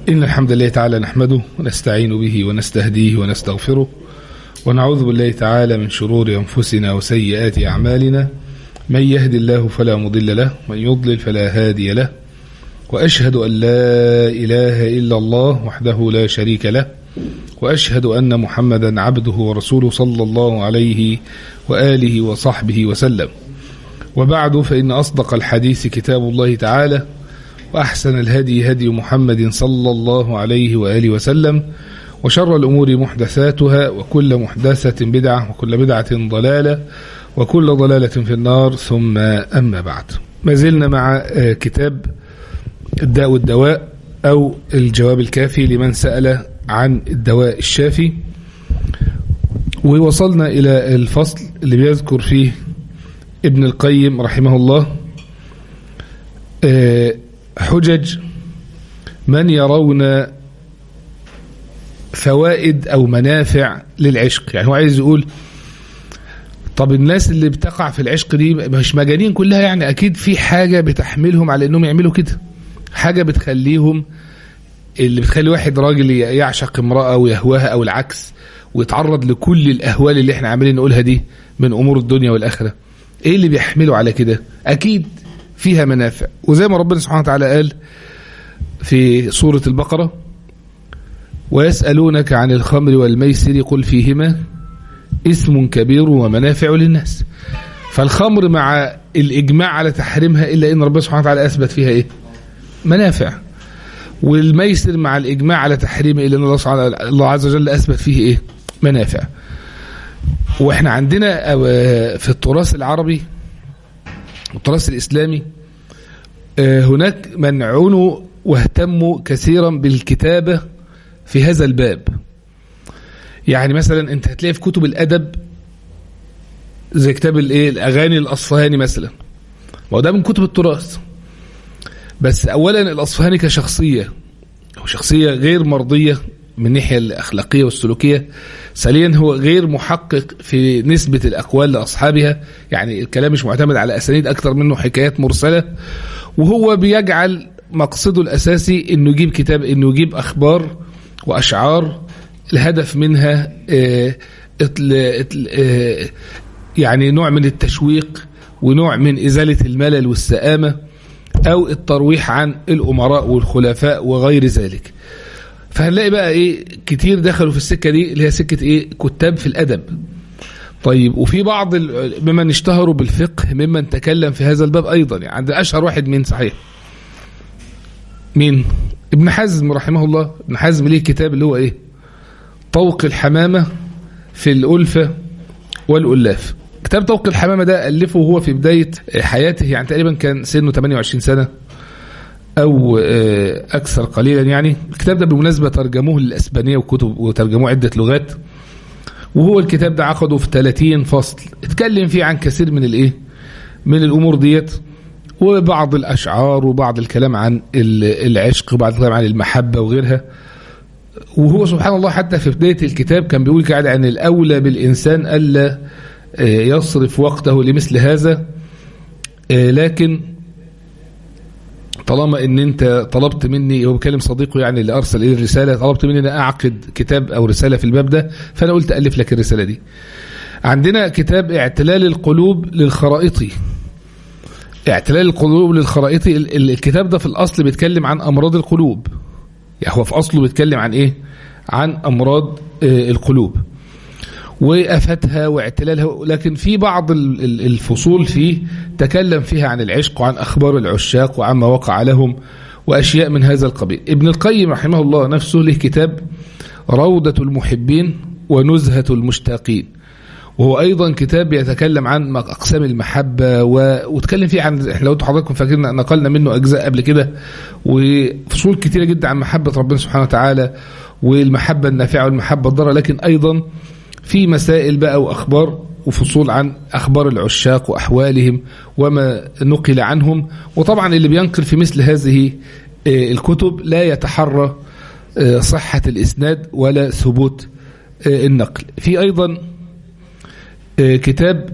إن الحمد لله تعالى نحمده ونستعين به ونستهديه ونستغفره ونعوذ بالله تعالى من شرور أنفسنا وسيئات أعمالنا من يهد الله فلا مضل له ومن يضلل فلا هادي له وأشهد أن لا إله إلا الله وحده لا شريك له وأشهد أن محمدا عبده ورسوله صلى الله عليه وآله وصحبه وسلم وبعد فإن أصدق الحديث كتاب الله تعالى وأحسن الهدي هدي محمد صلى الله عليه وآله وسلم وشر الأمور محدثاتها وكل محدثة بدعة وكل بدعة ضلالة وكل ضلالة في النار ثم أما بعد ما زلنا مع كتاب الداء والدواء أو الجواب الكافي لمن سأل عن الدواء الشافي ووصلنا إلى الفصل اللي بيذكر فيه ابن القيم رحمه الله حجج من يرون فوائد أو منافع للعشق يعني هو عايز يقول طب الناس اللي بتقع في العشق دي مش مجانين كلها يعني أكيد في حاجة بتحملهم على أنهم يعملوا كده حاجة بتخليهم اللي بتخلي واحد راجل يعشق امرأة ويهواها أو العكس ويتعرض لكل الأهوال اللي احنا عاملين نقولها دي من أمور الدنيا والآخرة ايه اللي بيحمله على كده أكيد فيها منافع وزي ما ربنا سبحانه وتعالى قال في سورة البقرة ويسألونك عن الخمر والميسر قل فيهما اسم كبير ومنافع للناس فالخمر مع الإجماع على تحريمها إلا إن ربنا سبحانه وتعالى أثبت فيها إيه منافع والميسر مع الإجماع على تحريمه إلا إن الله, سبحانه الله عز وجل أثبت فيه إيه منافع وإحنا عندنا في التراث العربي التراث الإسلامي هناك من عنوا واهتموا كثيرا بالكتابة في هذا الباب يعني مثلا انت هتلاقي في كتب الأدب زي كتاب الايه الأغاني الأصفهاني مثلا ما ده من كتب التراث بس أولا الأصفهاني كشخصية هو شخصية غير مرضية من الناحية الأخلاقية والسلوكية ثانيا هو غير محقق في نسبة الأقوال لأصحابها يعني الكلام مش معتمد على أسانيد أكثر منه حكايات مرسلة وهو بيجعل مقصده الأساسي أنه يجيب كتاب أنه يجيب أخبار وأشعار الهدف منها اه اه اه يعني نوع من التشويق ونوع من إزالة الملل والسآمة أو الترويح عن الأمراء والخلفاء وغير ذلك فهنلاقي بقى ايه كتير دخلوا في السكة دي اللي هي سكة ايه كتاب في الأدب طيب وفي بعض ممن اشتهروا بالفقه ممن تكلم في هذا الباب أيضا يعني عند أشهر واحد مين صحيح مين ابن حزم رحمه الله ابن حزم ليه كتاب اللي هو ايه طوق الحمامة في الألفة والألاف كتاب طوق الحمامة ده ألفه وهو في بداية حياته يعني تقريبا كان سنه 28 سنة أو أكثر قليلا يعني الكتاب ده بالمناسبة ترجموه للأسبانية وكتب وترجموه عدة لغات وهو الكتاب ده عقده في 30 فصل اتكلم فيه عن كثير من الايه من الأمور ديت وبعض الأشعار وبعض الكلام عن العشق وبعض الكلام عن المحبة وغيرها وهو سبحان الله حتى في بداية الكتاب كان بيقول كده عن الأولى بالإنسان ألا يصرف وقته لمثل هذا لكن طالما ان انت طلبت مني هو بيكلم صديقه يعني اللي ارسل اليه الرساله طلبت مني ان اعقد كتاب او رساله في الباب ده فانا قلت الف لك الرساله دي عندنا كتاب اعتلال القلوب للخرائطي اعتلال القلوب للخرائطي الكتاب ده في الاصل بيتكلم عن امراض القلوب يعني هو في اصله بيتكلم عن ايه عن امراض القلوب وافاتها واعتلالها لكن في بعض الفصول فيه تكلم فيها عن العشق وعن اخبار العشاق وعما وقع لهم واشياء من هذا القبيل ابن القيم رحمه الله نفسه له كتاب روضة المحبين ونزهة المشتاقين وهو ايضا كتاب يتكلم عن اقسام المحبه و... وتكلم فيه عن احنا لو انتم حضراتكم فاكرين نقلنا منه اجزاء قبل كده وفصول كتيره جدا عن محبه ربنا سبحانه وتعالى والمحبه النافعه والمحبه الضاره لكن ايضا في مسائل بقى واخبار وفصول عن اخبار العشاق واحوالهم وما نقل عنهم وطبعا اللي بينقل في مثل هذه الكتب لا يتحرى صحه الاسناد ولا ثبوت النقل في ايضا كتاب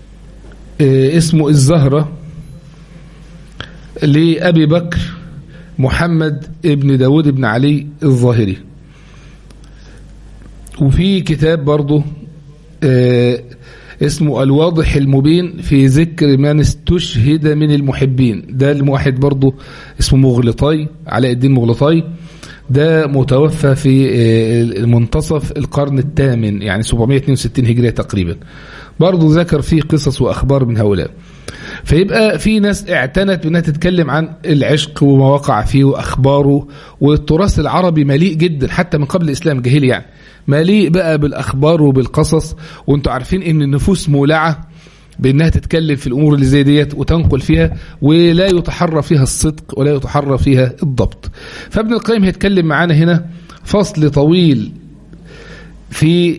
اسمه الزهرة لأبي بكر محمد ابن داود بن علي الظاهري وفي كتاب برضه آه اسمه الواضح المبين في ذكر من استشهد من المحبين ده المواحد برضه اسمه مغلطاي علاء الدين مغلطاي ده متوفى في منتصف القرن الثامن يعني 762 هجرية تقريبا برضه ذكر فيه قصص وأخبار من هؤلاء فيبقى في ناس اعتنت بأنها تتكلم عن العشق وما وقع فيه وأخباره والتراث العربي مليء جدا حتى من قبل الإسلام جاهلي يعني مليء بقى بالأخبار وبالقصص وانتوا عارفين ان النفوس مولعة بانها تتكلم في الامور اللي زي ديت وتنقل فيها ولا يتحرى فيها الصدق ولا يتحرى فيها الضبط فابن القيم هيتكلم معانا هنا فصل طويل في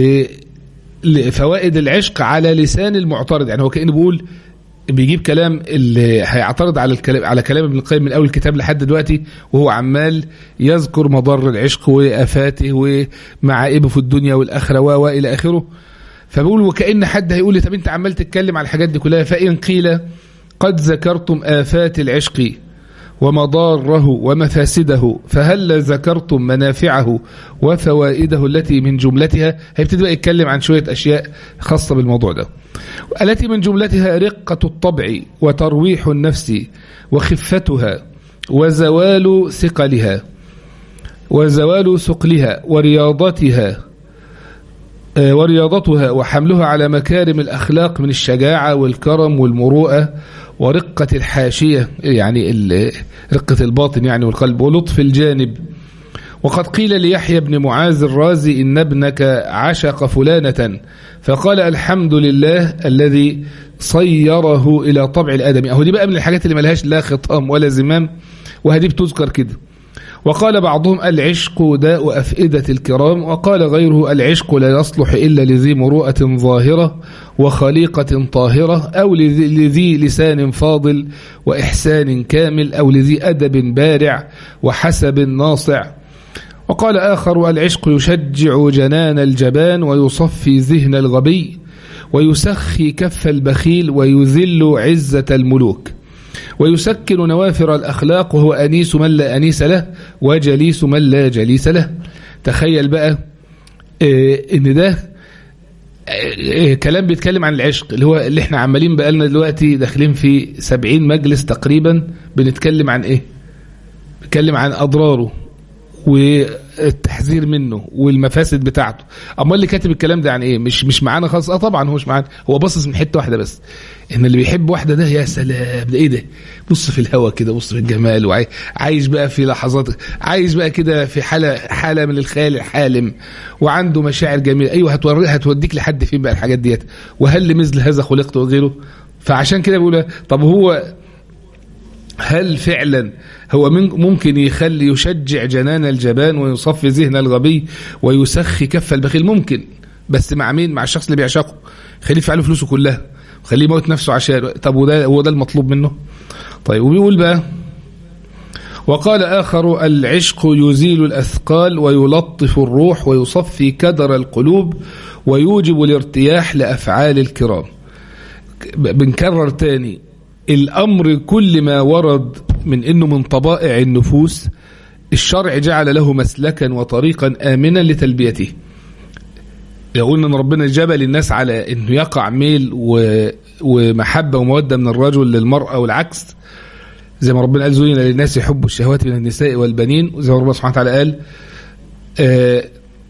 فوائد العشق على لسان المعترض يعني هو كأنه بيقول بيجيب كلام اللي هيعترض على الكلام على كلام ابن القيم من اول الكتاب لحد دلوقتي وهو عمال يذكر مضار العشق وافاته ومعائبه في الدنيا والاخره والى اخره فبقول وكأن حد هيقول لي طب انت عمال تتكلم على الحاجات دي كلها فإن قيل قد ذكرتم آفات العشق ومضاره ومفاسده فهل ذكرتم منافعه وفوائده التي من جملتها هيبتدي بقى يتكلم عن شوية أشياء خاصة بالموضوع ده التي من جملتها رقة الطبع وترويح النفس وخفتها وزوال ثقلها وزوال ثقلها ورياضتها ورياضتها وحملها على مكارم الأخلاق من الشجاعة والكرم والمروءة ورقة الحاشية يعني رقة الباطن يعني والقلب ولطف الجانب وقد قيل ليحيى بن معاذ الرازي إن ابنك عشق فلانة فقال الحمد لله الذي صيره إلى طبع الآدمي أهو دي بقى من الحاجات اللي ملهاش لا خطام ولا زمام وهذه بتذكر كده وقال بعضهم العشق داء أفئدة الكرام وقال غيره العشق لا يصلح إلا لذي مروءة ظاهرة وخليقة طاهرة أو لذي لسان فاضل وإحسان كامل أو لذي أدب بارع وحسب ناصع وقال آخر العشق يشجع جنان الجبان ويصفي ذهن الغبي ويسخي كف البخيل ويذل عزة الملوك ويسكن نوافر الأخلاق وهو أنيس من لا أنيس له وجليس من لا جليس له تخيل بقى إيه إن ده إيه كلام بيتكلم عن العشق اللي هو اللي احنا عمالين بقالنا دلوقتي داخلين في سبعين مجلس تقريبا بنتكلم عن ايه بنتكلم عن أضراره والتحذير منه والمفاسد بتاعته امال اللي كاتب الكلام ده عن ايه مش مش معانا خالص اه طبعا هو مش معانا هو باصص من حته واحده بس ان اللي بيحب واحده ده يا سلام ده ايه ده بص في الهوا كده بص في الجمال وعايش بقى في لحظات عايش بقى كده في حاله حاله من الخيال الحالم وعنده مشاعر جميله ايوه هتوري هتوديك لحد فين بقى الحاجات ديت وهل لمثل هذا خلقت وغيره فعشان كده بقول طب هو هل فعلا هو ممكن يخلي يشجع جنان الجبان ويصفي ذهن الغبي ويسخي كف البخيل ممكن بس مع مين مع الشخص اللي بيعشقه خليه يفعله فلوسه كلها خليه يموت نفسه عشان طب وده هو ده المطلوب منه طيب وبيقول بقى وقال آخر العشق يزيل الأثقال ويلطف الروح ويصفي كدر القلوب ويوجب الارتياح لأفعال الكرام بنكرر تاني الأمر كل ما ورد من أنه من طبائع النفوس الشرع جعل له مسلكا وطريقا آمنا لتلبيته لو قلنا ان ربنا جبل الناس على انه يقع ميل و... ومحبه وموده من الرجل للمراه والعكس زي ما ربنا قال زين للناس حب الشهوات من النساء والبنين وزي ما ربنا سبحانه وتعالى قال آآ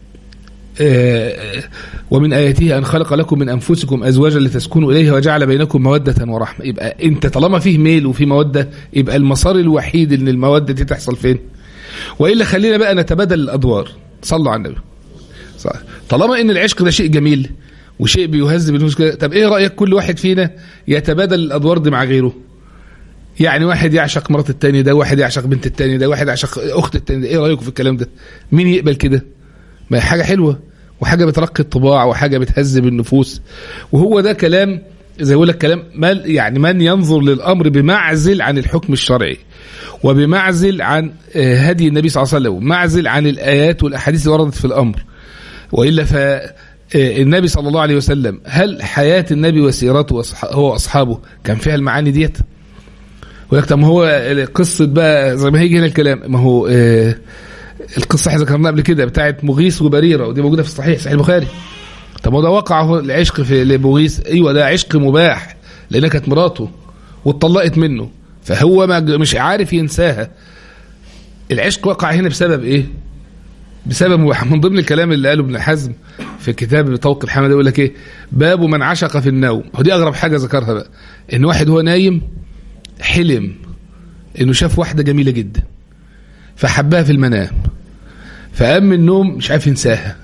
آآ ومن آياته أن خلق لكم من أنفسكم أزواجا لتسكنوا إليها وجعل بينكم مودة ورحمة يبقى أنت طالما فيه ميل وفيه مودة يبقى المسار الوحيد إن المودة دي تحصل فين وإلا خلينا بقى نتبادل الأدوار صلوا على النبي صح. طالما إن العشق ده شيء جميل وشيء بيهذب النفوس كده طب إيه رأيك كل واحد فينا يتبادل الأدوار دي مع غيره يعني واحد يعشق مرات التاني ده واحد يعشق بنت التاني ده واحد يعشق أخت التاني ده إيه رأيكم في الكلام ده مين يقبل كده ما هي حاجة حلوة وحاجة بترقي الطباع وحاجة بتهذب النفوس وهو ده كلام زي يقول لك كلام من يعني من ينظر للأمر بمعزل عن الحكم الشرعي وبمعزل عن هدي النبي صلى الله عليه وسلم معزل عن الآيات والأحاديث اللي وردت في الأمر وإلا فالنبي صلى الله عليه وسلم هل حياة النبي وسيرته هو وأصحابه كان فيها المعاني ديت يقول لك طب ما هو قصه بقى زي ما هيجي هنا الكلام ما هو آه القصه احنا ذكرناها قبل كده بتاعت مغيث وبريره ودي موجوده في الصحيح صحيح البخاري طب ما ده وقع هو العشق في لمغيث ايوه ده عشق مباح لانها كانت مراته واتطلقت منه فهو ما مش عارف ينساها العشق وقع هنا بسبب ايه بسبب مباح من ضمن الكلام اللي قاله ابن حزم في كتاب طوق الحمد يقول لك ايه باب من عشق في النوم ودي اغرب حاجه ذكرها بقى ان واحد هو نايم حلم انه شاف واحده جميله جدا فحبها في المنام فقام من النوم مش عارف ينساها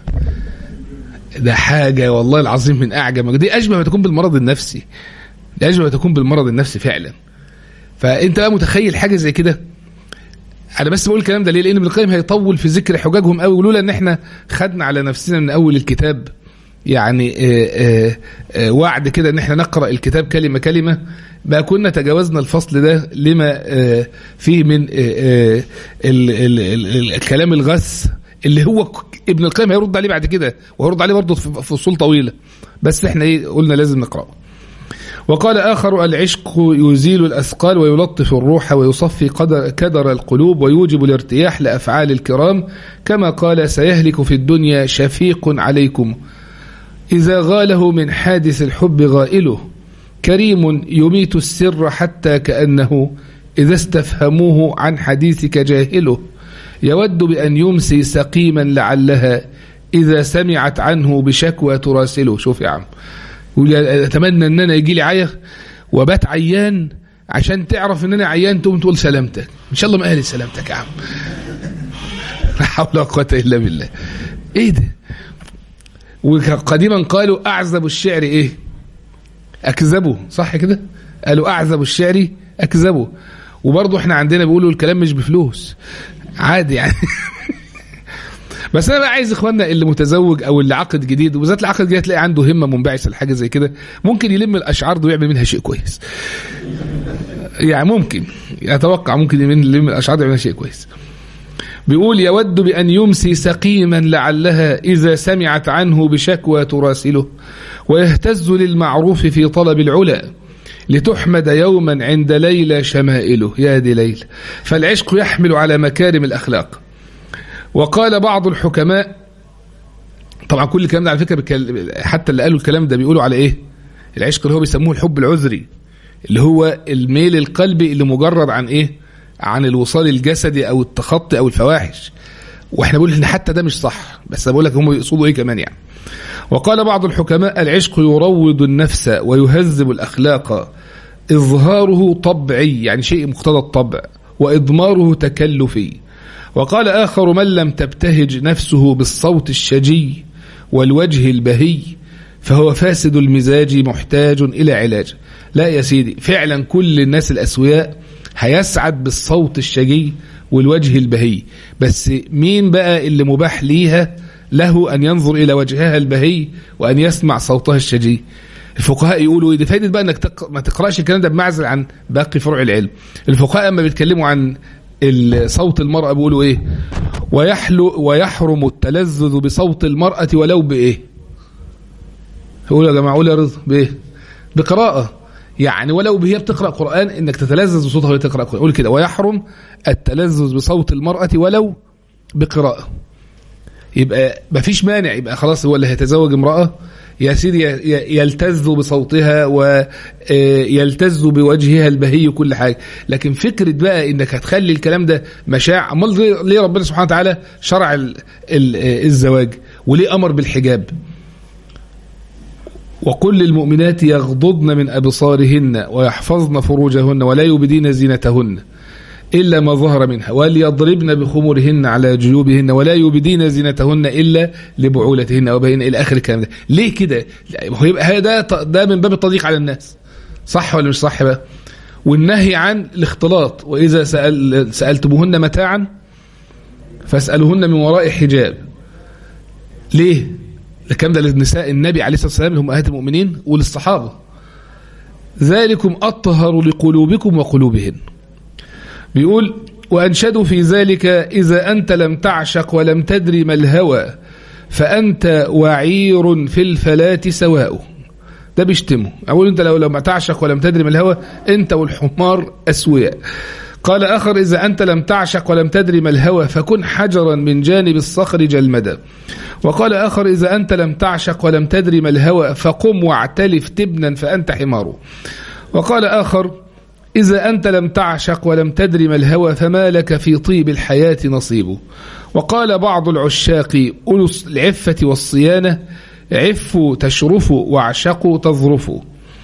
ده حاجه والله العظيم من اعجب دي اشبه ما تكون بالمرض النفسي دي اشبه ما تكون بالمرض النفسي فعلا فانت بقى متخيل حاجه زي كده انا بس بقول الكلام ده ليه لان ابن القيم هيطول في ذكر حججهم قوي ولولا ان احنا خدنا على نفسنا من اول الكتاب يعني آآ آآ وعد كده ان احنا نقرا الكتاب كلمه كلمه بقى كنا تجاوزنا الفصل ده لما فيه من ال ال الكلام الغث اللي هو ابن القيم هيرد عليه بعد كده وهيرد عليه برضه في فصول طويله بس احنا ايه قلنا لازم نقراه وقال آخر العشق يزيل الأثقال ويلطف الروح ويصفي قدر كدر القلوب ويوجب الارتياح لأفعال الكرام كما قال سيهلك في الدنيا شفيق عليكم إذا غاله من حادث الحب غائله كريم يميت السر حتى كأنه إذا استفهموه عن حديثك جاهله يود بأن يمسي سقيما لعلها إذا سمعت عنه بشكوى تراسله شوف يا عم يقول اتمنى ان انا يجي لي عيا وبات عيان عشان تعرف ان انا عيان تقوم تقول سلامتك ان شاء الله ما قالت سلامتك يا عم لا حول ولا قوه الا بالله ايه ده وقديما قالوا اعزب الشعر ايه اكذبه صح كده قالوا اعزب الشعر اكذبه وبرضه احنا عندنا بيقولوا الكلام مش بفلوس عادي يعني بس انا بقى عايز اخواننا اللي متزوج او اللي عقد جديد وبالذات العقد الجديد تلاقي عنده همه منبعثه لحاجه زي كده ممكن يلم الاشعار دي ويعمل منها شيء كويس يعني ممكن اتوقع ممكن يلم الاشعار دي ويعمل منها شيء كويس بيقول يود بأن يمسي سقيما لعلها إذا سمعت عنه بشكوى تراسله ويهتز للمعروف في طلب العلا لتحمد يوما عند ليلى شمائله يا دي ليلى فالعشق يحمل على مكارم الأخلاق وقال بعض الحكماء طبعا كل الكلام ده على فكره بكل... حتى اللي قالوا الكلام ده بيقولوا على ايه العشق اللي هو بيسموه الحب العذري اللي هو الميل القلبي اللي مجرد عن ايه عن الوصال الجسدي او التخطي او الفواحش واحنا بنقول ان حتى ده مش صح بس بقول لك هم يقصدوا ايه كمان يعني وقال بعض الحكماء العشق يروض النفس ويهذب الاخلاق اظهاره طبعي يعني شيء مقتضى الطبع واضماره تكلفي وقال آخر من لم تبتهج نفسه بالصوت الشجي والوجه البهي فهو فاسد المزاج محتاج إلى علاج لا يا سيدي فعلا كل الناس الأسوياء هيسعد بالصوت الشجي والوجه البهي بس مين بقى اللي مباح ليها له أن ينظر إلى وجهها البهي وأن يسمع صوتها الشجي الفقهاء يقولوا دي فايدة بقى انك تق... ما تقراش الكلام ده بمعزل عن باقي فروع العلم الفقهاء اما بيتكلموا عن صوت المرأة بيقولوا ايه ويحلو ويحرم التلذذ بصوت المرأة ولو بايه يقول يا جماعة قول يا رضا بايه بقراءة يعني ولو هي بتقرأ قرآن انك تتلذذ بصوتها وهي تقرأ قرآن قول كده ويحرم التلذذ بصوت المرأة ولو بقراءة يبقى مفيش مانع يبقى خلاص هو اللي هيتزوج امرأة يا سيدي يلتز بصوتها ويلتز بوجهها البهي وكل حاجة لكن فكرة بقى انك هتخلي الكلام ده مشاع امال ليه ربنا سبحانه وتعالى شرع ال ال الزواج وليه امر بالحجاب وقل للمؤمنات يغضضن من ابصارهن ويحفظن فروجهن ولا يبدين زينتهن إلا ما ظهر منها وليضربن بخمرهن على جيوبهن ولا يبدين زينتهن إلا لبعولتهن وبين إلى آخر الكلام ده ليه كده هو يبقى هذا ده من باب التضييق على الناس صح ولا مش صح بقى والنهي عن الاختلاط وإذا سأل سألتموهن متاعا فاسألوهن من وراء حجاب ليه الكلام ده للنساء النبي عليه الصلاة والسلام لأمهات المؤمنين وللصحابة ذلكم أطهر لقلوبكم وقلوبهن بيقول وأنشدوا في ذلك إذا أنت لم تعشق ولم تدري ما الهوى فأنت وعير في الفلاة سواء ده بيشتمه أقول أنت لو لم تعشق ولم تدري ما الهوى أنت والحمار أسوياء قال آخر إذا أنت لم تعشق ولم تدري ما الهوى فكن حجرا من جانب الصخر جلمدا وقال آخر إذا أنت لم تعشق ولم تدري ما الهوى فقم واعتلف تبنا فأنت حمار وقال آخر إذا أنت لم تعشق ولم تدري ما الهوى فما لك في طيب الحياة نصيب وقال بعض العشاق أولو العفة والصيانة عفوا تشرفوا واعشقوا تظرفوا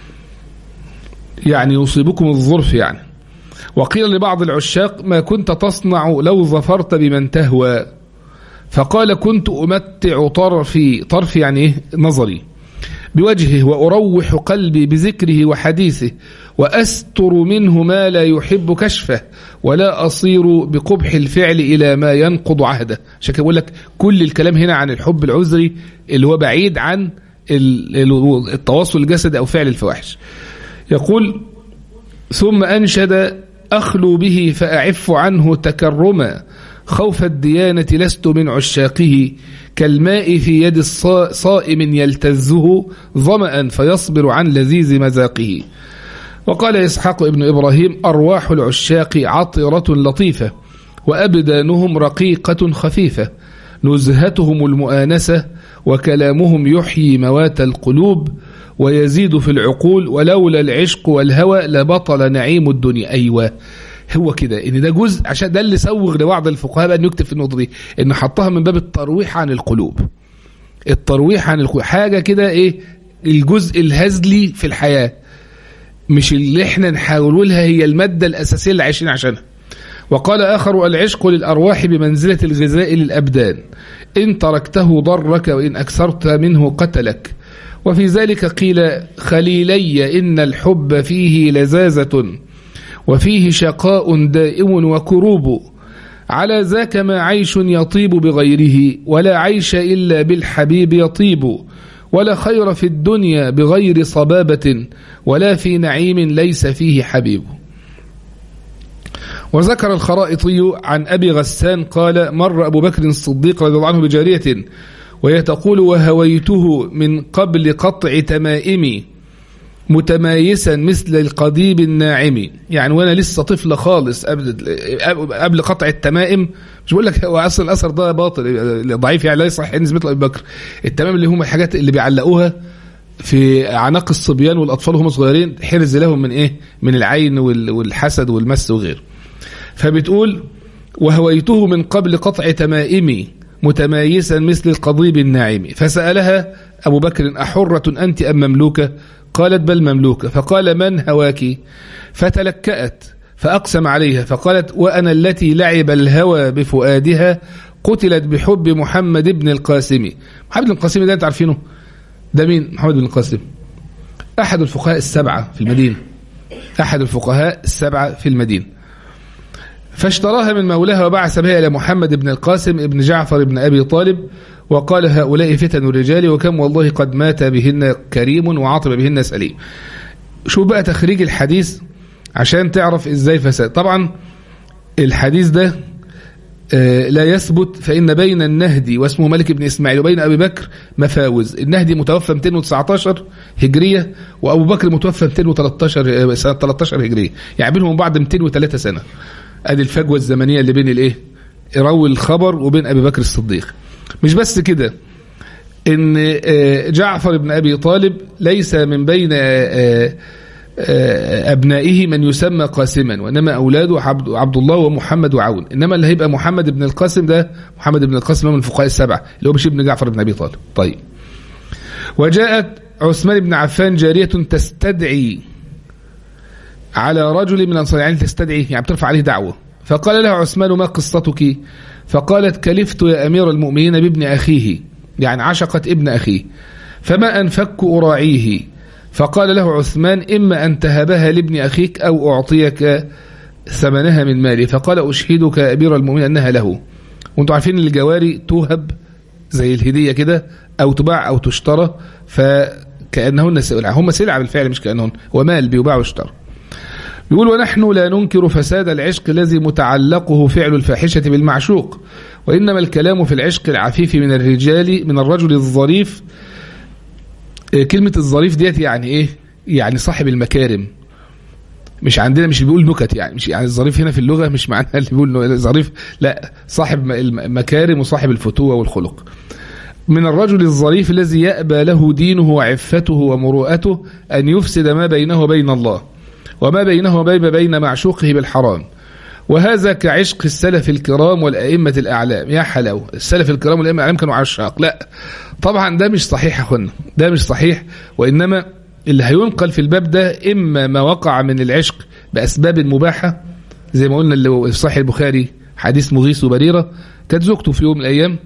يعني يصيبكم الظرف يعني وقيل لبعض العشاق ما كنت تصنع لو ظفرت بمن تهوى فقال كنت أمتع طرفي طرفي يعني إيه نظري بوجهه وأروح قلبي بذكره وحديثه وأستر منه ما لا يحب كشفه ولا أصير بقبح الفعل إلى ما ينقض عهده عشان كده بقول لك كل الكلام هنا عن الحب العذري اللي هو بعيد عن التواصل الجسدي أو فعل الفواحش يقول ثم أنشد أخلو به فأعف عنه تكرما خوف الديانة لست من عشاقه كالماء في يد صائم يلتزه ظمأ فيصبر عن لذيذ مذاقه وقال إسحاق ابن إبراهيم أرواح العشاق عطرة لطيفة وأبدانهم رقيقة خفيفة نزهتهم المؤانسة وكلامهم يحيي موات القلوب ويزيد في العقول ولولا العشق والهوى لبطل نعيم الدنيا أيوة هو كده ان ده جزء عشان ده اللي سوغ لبعض الفقهاء بقى انه يكتب في النقطه دي ان حطها من باب الترويح عن القلوب الترويح عن القلوب حاجه كده ايه الجزء الهزلي في الحياه مش اللي احنا نحاول لها هي الماده الاساسيه اللي عايشين عشانها وقال آخر العشق للأرواح بمنزلة الغذاء للأبدان إن تركته ضرك وإن أكثرت منه قتلك وفي ذلك قيل خليلي إن الحب فيه لزازة وفيه شقاء دائم وكروب على ذاك ما عيش يطيب بغيره ولا عيش إلا بالحبيب يطيب ولا خير في الدنيا بغير صبابة ولا في نعيم ليس فيه حبيب وذكر الخرائطي عن أبي غسان قال مر أبو بكر الصديق رضي الله عنه بجارية وهي تقول وهويته من قبل قطع تمائمي متمايسا مثل القضيب الناعم يعني وانا لسه طفل خالص قبل قبل قطع التمائم مش بقول لك هو اصل الاثر ده باطل ضعيف يعني لا يصح نسبه ابي بكر التمام اللي هم الحاجات اللي بيعلقوها في اعناق الصبيان والاطفال وهم صغيرين حرز لهم من ايه من العين والحسد والمس وغيره فبتقول وهويته من قبل قطع تمائمي متمايسا مثل القضيب الناعم فسألها أبو بكر أحرة أنت أم مملوكة قالت بل مملوكة فقال من هواك فتلكأت فأقسم عليها فقالت وأنا التي لعب الهوى بفؤادها قتلت بحب محمد بن القاسم محمد بن القاسم ده انت عارفينه ده مين محمد بن القاسم أحد الفقهاء السبعة في المدينة أحد الفقهاء السبعة في المدينة فاشتراها من مولاها وبعث بها إلى محمد بن القاسم ابن جعفر بن أبي طالب وقال هؤلاء فتن الرجال وكم والله قد مات بهن كريم وعاطب بهن سليم شو بقى تخريج الحديث عشان تعرف ازاي فساد طبعا الحديث ده لا يثبت فإن بين النهدي واسمه ملك بن إسماعيل وبين أبي بكر مفاوز النهدي متوفى 219 هجرية وأبو بكر متوفى 213 سنة 13 هجرية يعني بينهم بعض 203 سنة ادي الفجوة الزمنية اللي بين الايه روي الخبر وبين ابي بكر الصديق مش بس كده ان جعفر بن ابي طالب ليس من بين ابنائه من يسمى قاسما وانما اولاده عبد الله ومحمد وعون انما اللي هيبقى محمد بن القاسم ده محمد بن القاسم من الفقهاء السبعه اللي هو مش ابن جعفر بن ابي طالب طيب وجاءت عثمان بن عفان جاريه تستدعي على رجل من الأنصار يعني تستدعي يعني بترفع عليه دعوة فقال لها عثمان ما قصتك فقالت كلفت يا أمير المؤمنين بابن أخيه يعني عشقت ابن أخيه فما أنفك أراعيه فقال له عثمان إما أن تهبها لابن أخيك أو أعطيك ثمنها من مالي فقال أشهدك يا أمير المؤمنين أنها له وانتم عارفين الجواري توهب زي الهدية كده أو تباع أو تشترى فكأنهن سلع هم سلع بالفعل مش كأنهن ومال بيباع ويشترى يقول ونحن لا ننكر فساد العشق الذي متعلقه فعل الفاحشة بالمعشوق وإنما الكلام في العشق العفيف من الرجال من الرجل الظريف آه، كلمة الظريف ديت يعني ايه يعني صاحب المكارم مش عندنا مش بيقول نكت يعني مش يعني الظريف هنا في اللغة مش معناها اللي بيقول ظريف لا صاحب المكارم وصاحب الفتوة والخلق من الرجل الظريف الذي يأبى له دينه وعفته ومروءته أن يفسد ما بينه وبين الله وما بينه وبين بين معشوقه بالحرام وهذا كعشق السلف الكرام والأئمة الأعلام يا حلاوة السلف الكرام والأئمة الأعلام كانوا عشاق لا طبعا ده مش صحيح يا أخوانا ده مش صحيح وإنما اللي هينقل في الباب ده إما ما وقع من العشق بأسباب مباحة زي ما قلنا اللي في صحيح البخاري حديث مغيث وبريرة كانت زوجته في يوم من الأيام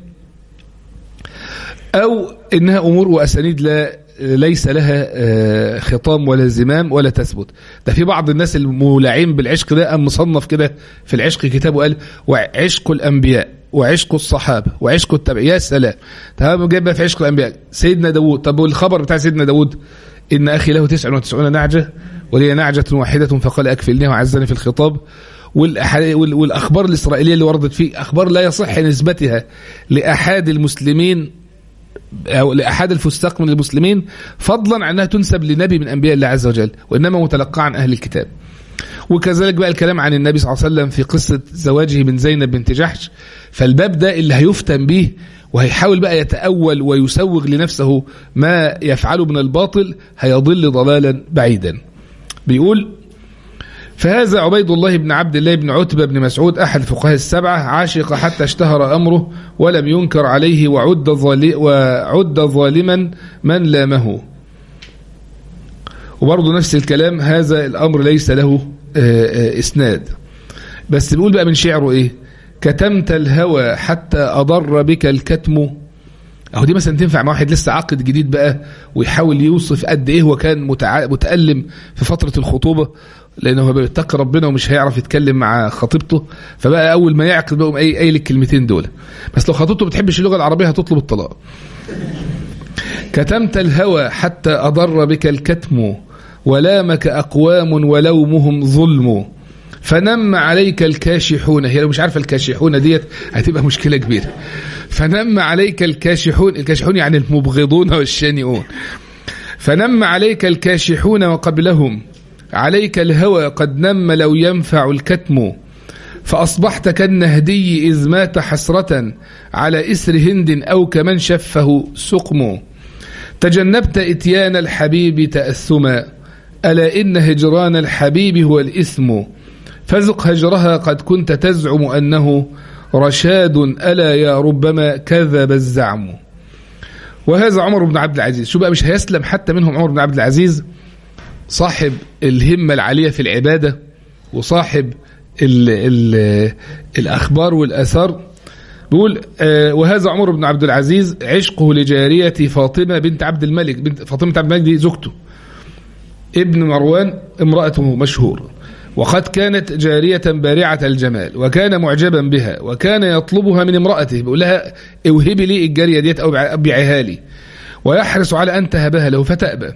أو إنها أمور وأسانيد لا ليس لها آه، خطام ولا زمام ولا تثبت ده في بعض الناس المولعين بالعشق ده أم مصنف كده في العشق كتاب وقال وعشق الأنبياء وعشق الصحابة وعشق التابعين يا سلام تمام جايب في عشق الأنبياء سيدنا داوود طب والخبر بتاع سيدنا داوود إن أخي له 99 نعجة ولي نعجة واحدة فقال أكفلني وعزني في الخطاب والأخبار الإسرائيلية اللي وردت فيه أخبار لا يصح نسبتها لأحد المسلمين أو لأحد الفساق من المسلمين فضلا عن أنها تنسب لنبي من أنبياء الله عز وجل وإنما متلقى عن أهل الكتاب وكذلك بقى الكلام عن النبي صلى الله عليه وسلم في قصة زواجه من زينب بنت جحش فالباب ده اللي هيفتن به وهيحاول بقى يتأول ويسوغ لنفسه ما يفعله من الباطل هيضل ضلالا بعيدا بيقول فهذا عبيد الله بن عبد الله بن عتبة بن مسعود أحد الفقهاء السبعة عاشق حتى اشتهر أمره ولم ينكر عليه وعد, وعد ظالما من لامه وبرضه نفس الكلام هذا الأمر ليس له آه، آه، إسناد بس بيقول بقى من شعره إيه كتمت الهوى حتى أضر بك الكتم اهو دي مثلا تنفع مع واحد لسه عاقد جديد بقى ويحاول يوصف قد ايه هو كان متألم في فترة الخطوبة لانه هو بيتقي ربنا ومش هيعرف يتكلم مع خطيبته فبقى اول ما يعقد بقى اي اي الكلمتين دول بس لو خطيبته بتحبش اللغه العربيه هتطلب الطلاق كتمت الهوى حتى اضر بك الكتم ولامك اقوام ولومهم ظلم فنم عليك الكاشحون هي لو مش عارفه الكاشحون ديت هتبقى مشكله كبيره فنم عليك الكاشحون الكاشحون يعني المبغضون والشانئون فنم عليك الكاشحون وقبلهم عليك الهوى قد نم لو ينفع الكتم فأصبحت كالنهدي إذ مات حسرة على إسر هند أو كمن شفه سقم تجنبت إتيان الحبيب تأثما ألا إن هجران الحبيب هو الإثم فذق هجرها قد كنت تزعم أنه رشاد ألا يا ربما كذب الزعم وهذا عمر بن عبد العزيز شو بقى مش هيسلم حتى منهم عمر بن عبد العزيز صاحب الهمة العالية في العبادة وصاحب ال ال الأخبار والأثار بيقول آه وهذا عمر بن عبد العزيز عشقه لجارية فاطمة بنت عبد الملك بنت فاطمة عبد الملك دي زوجته ابن مروان امرأته مشهور وقد كانت جارية بارعة الجمال وكان معجبا بها وكان يطلبها من امرأته بيقول لها اوهبي لي الجارية ديت أو ابيعها لي ويحرص على أن تهبها له فتأبى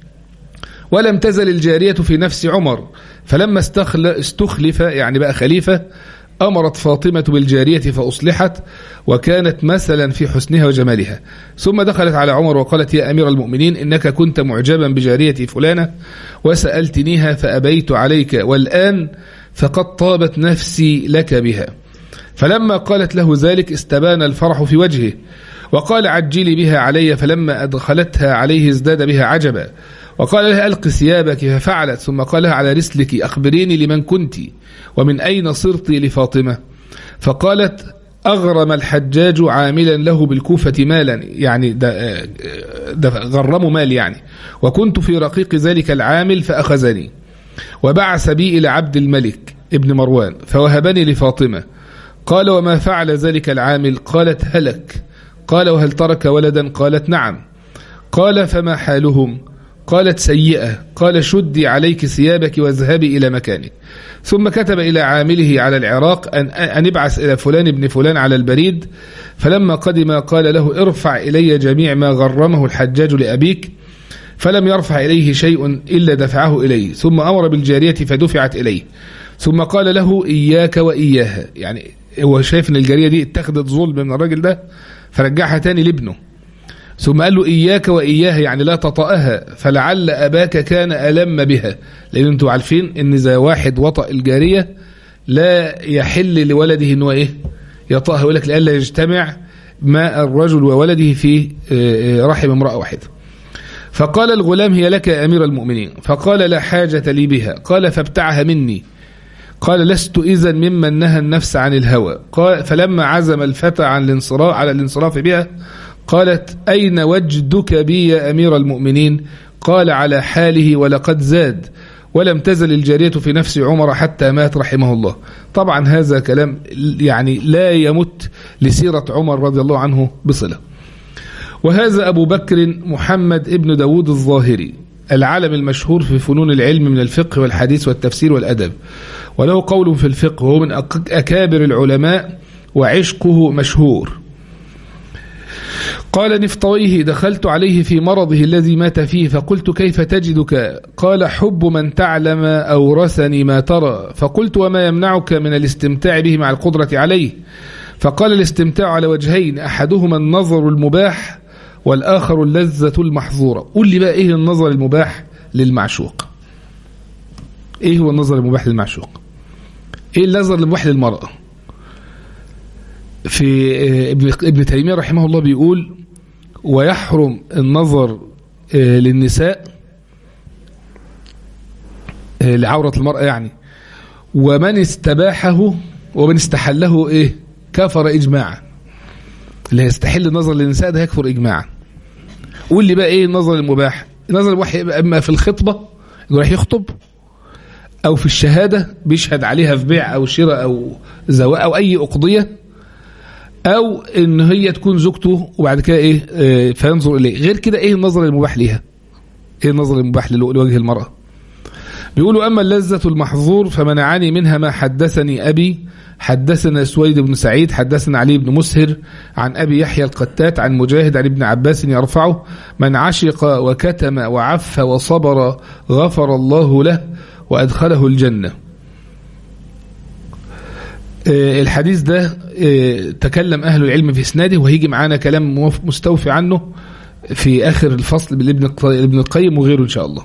ولم تزل الجارية في نفس عمر فلما استخلف يعني بقى خليفة أمرت فاطمة بالجارية فأصلحت وكانت مثلا في حسنها وجمالها ثم دخلت على عمر وقالت يا أمير المؤمنين إنك كنت معجبا بجارية فلانة وسألتنيها فأبيت عليك والآن فقد طابت نفسي لك بها فلما قالت له ذلك استبان الفرح في وجهه وقال عجلي بها علي فلما أدخلتها عليه ازداد بها عجبا وقال لها ألق ثيابك ففعلت ثم قال لها على رسلك أخبريني لمن كنت ومن أين صرت لفاطمة فقالت أغرم الحجاج عاملا له بالكوفة مالا يعني ده, ده غرمه مال يعني وكنت في رقيق ذلك العامل فأخذني وبعث بي إلى عبد الملك ابن مروان فوهبني لفاطمة قال وما فعل ذلك العامل قالت هلك قال وهل ترك ولدا قالت نعم قال فما حالهم قالت سيئة قال شدي عليك ثيابك واذهبي إلى مكانك ثم كتب إلى عامله على العراق أن, أن ابعث إلى فلان ابن فلان على البريد فلما قدم قال له ارفع إلي جميع ما غرمه الحجاج لأبيك فلم يرفع إليه شيء إلا دفعه إليه ثم أمر بالجارية فدفعت إليه ثم قال له إياك وإياها يعني هو شايف أن الجارية دي اتخذت ظلم من الراجل ده فرجعها تاني لابنه ثم قال له إياك وإياها يعني لا تطأها فلعل أباك كان ألم بها لأن أنتم عارفين أن إذا واحد وطأ الجارية لا يحل لولده أنه إيه يطأها يقول لك لألا يجتمع ماء الرجل وولده في رحم امرأة واحدة فقال الغلام هي لك يا أمير المؤمنين فقال لا حاجة لي بها قال فابتعها مني قال لست إذا ممن نهى النفس عن الهوى قال فلما عزم الفتى عن الانصراف على الانصراف بها قالت أين وجدك بي يا أمير المؤمنين قال على حاله ولقد زاد ولم تزل الجارية في نفس عمر حتى مات رحمه الله طبعا هذا كلام يعني لا يمت لسيرة عمر رضي الله عنه بصلة وهذا أبو بكر محمد ابن داود الظاهري العالم المشهور في فنون العلم من الفقه والحديث والتفسير والأدب وله قول في الفقه وهو من أكابر العلماء وعشقه مشهور قال نفطويه دخلت عليه في مرضه الذي مات فيه فقلت كيف تجدك قال حب من تعلم أورثني ما ترى فقلت وما يمنعك من الاستمتاع به مع القدرة عليه فقال الاستمتاع على وجهين أحدهما النظر المباح والآخر اللذة المحظورة قول لي بقى إيه النظر المباح للمعشوق إيه هو النظر المباح للمعشوق إيه النظر المباح للمرأة في ابن ابن تيمية رحمه الله بيقول ويحرم النظر للنساء لعورة المرأة يعني ومن استباحه ومن استحله ايه كفر اجماعا اللي يستحل النظر للنساء ده يكفر اجماعا قول لي بقى ايه النظر المباح النظر المباح يبقى اما في الخطبة يروح يخطب او في الشهادة بيشهد عليها في بيع او شراء او زواء او اي اقضية او ان هي تكون زوجته وبعد كده ايه آه فينظر اليه غير كده ايه النظر المباح ليها ايه النظر المباح لوجه المرأة بيقولوا اما اللذة المحظور فمنعني منها ما حدثني ابي حدثنا سويد بن سعيد حدثنا علي بن مسهر عن ابي يحيى القتات عن مجاهد عن ابن عباس يرفعه من عشق وكتم وعف وصبر غفر الله له وادخله الجنه الحديث ده تكلم أهل العلم في اسناده وهيجي معانا كلام مستوفي عنه في آخر الفصل لابن القيم وغيره إن شاء الله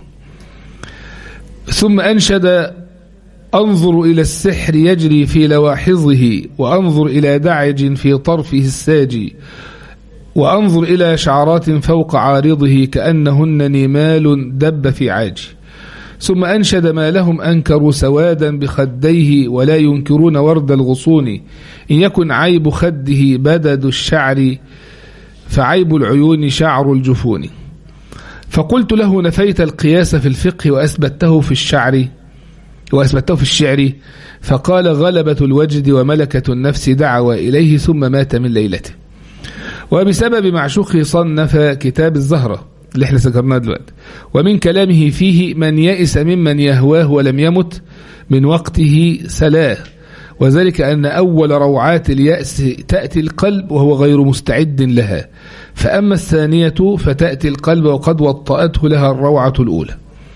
ثم أنشد أنظر إلى السحر يجري في لواحظه وأنظر إلى دعج في طرفه الساجي وأنظر إلى شعرات فوق عارضه كأنهن نمال دب في عاجي ثم أنشد ما لهم أنكروا سوادا بخديه ولا ينكرون ورد الغصون إن يكن عيب خده بدد الشعر فعيب العيون شعر الجفون فقلت له نفيت القياس في الفقه وأثبته في الشعر وأثبته في الشعر فقال غلبة الوجد وملكة النفس دعوى إليه ثم مات من ليلته وبسبب معشوقه صنف كتاب الزهرة اللي احنا ذكرناه دلوقتي ومن كلامه فيه من يئس ممن يهواه ولم يمت من وقته سلاه وذلك أن أول روعات اليأس تأتي القلب وهو غير مستعد لها فأما الثانية فتأتي القلب وقد وطأته لها الروعة الأولى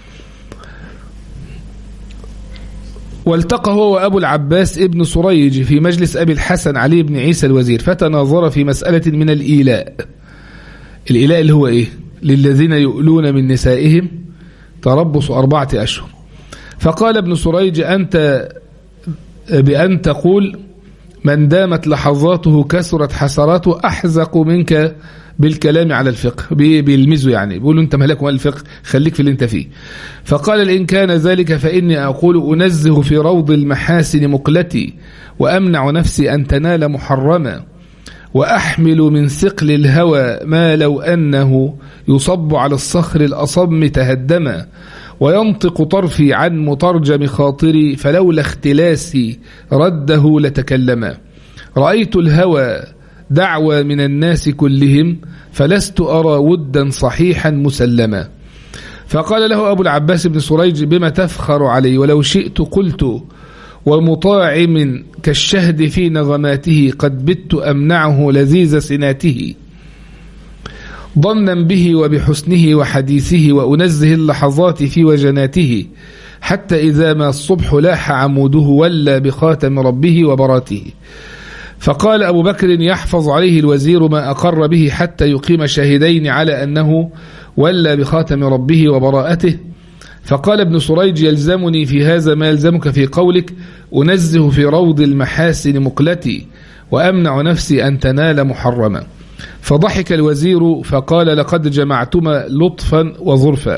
والتقى هو وأبو العباس ابن سريج في مجلس أبي الحسن علي بن عيسى الوزير فتناظر في مسألة من الإيلاء الإيلاء اللي هو إيه للذين يؤلون من نسائهم تربص أربعة أشهر فقال ابن سريج أنت بأن تقول من دامت لحظاته كثرت حسراته أحزق منك بالكلام على الفقه بيلمزه يعني بيقولوا أنت مهلك مال الفقه خليك في اللي أنت فيه فقال إن كان ذلك فإني أقول أنزه في روض المحاسن مقلتي وأمنع نفسي أن تنال محرما وأحمل من ثقل الهوى ما لو أنه يصب على الصخر الأصم تهدما وينطق طرفي عن مترجم خاطري فلولا اختلاسي رده لتكلما رأيت الهوى دعوى من الناس كلهم فلست أرى ودا صحيحا مسلما فقال له أبو العباس بن سريج بما تفخر علي ولو شئت قلت ومطاعم كالشهد في نغماته قد بت أمنعه لذيذ سناته ظنا به وبحسنه وحديثه وأنزه اللحظات في وجناته حتى إذا ما الصبح لاح عموده ولى بخاتم ربه وبراته فقال أبو بكر يحفظ عليه الوزير ما أقر به حتى يقيم شاهدين على أنه ولى بخاتم ربه وبراءته فقال ابن سريج يلزمني في هذا ما يلزمك في قولك أنزه في روض المحاسن مقلتي وأمنع نفسي أن تنال محرما فضحك الوزير فقال لقد جمعتما لطفا وظرفا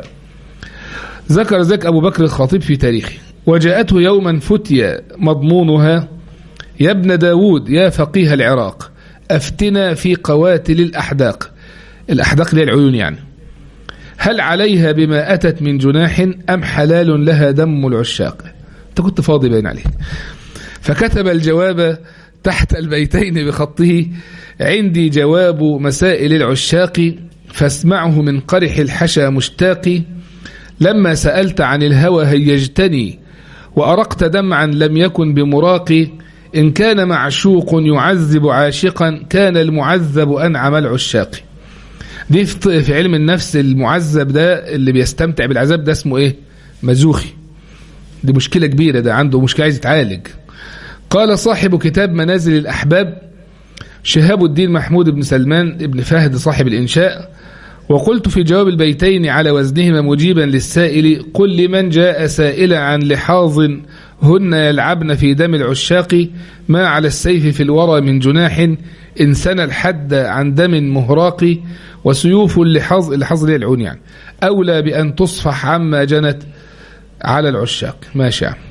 ذكر ذلك أبو بكر الخطيب في تاريخه وجاءته يوما فتيا مضمونها يا ابن داود يا فقيه العراق أفتنا في قواتل الأحداق الأحداق للعيون العيون يعني هل عليها بما أتت من جناح أم حلال لها دم العشاق أنت كنت فاضي بين عليك فكتب الجواب تحت البيتين بخطه عندي جواب مسائل العشاق فاسمعه من قرح الحشا مشتاق لما سألت عن الهوى هيجتني وأرقت دمعا لم يكن بمراقي إن كان معشوق يعذب عاشقا كان المعذب أنعم العشاق دي في علم النفس المعذب ده اللي بيستمتع بالعذاب ده اسمه ايه مزوخي دي مشكلة كبيرة ده عنده مشكلة عايز يتعالج قال صاحب كتاب منازل الأحباب شهاب الدين محمود بن سلمان ابن فهد صاحب الإنشاء وقلت في جواب البيتين على وزنهما مجيبا للسائل قل لمن جاء سائلا عن لحاظ هن يلعبن في دم العشاق ما على السيف في الورى من جناح إن سنى الحد عن دم مهراق وسيوف اللحاظ اللحاظ ليه العون يعني أولى بأن تصفح عما جنت على العشاق ماشي يعني.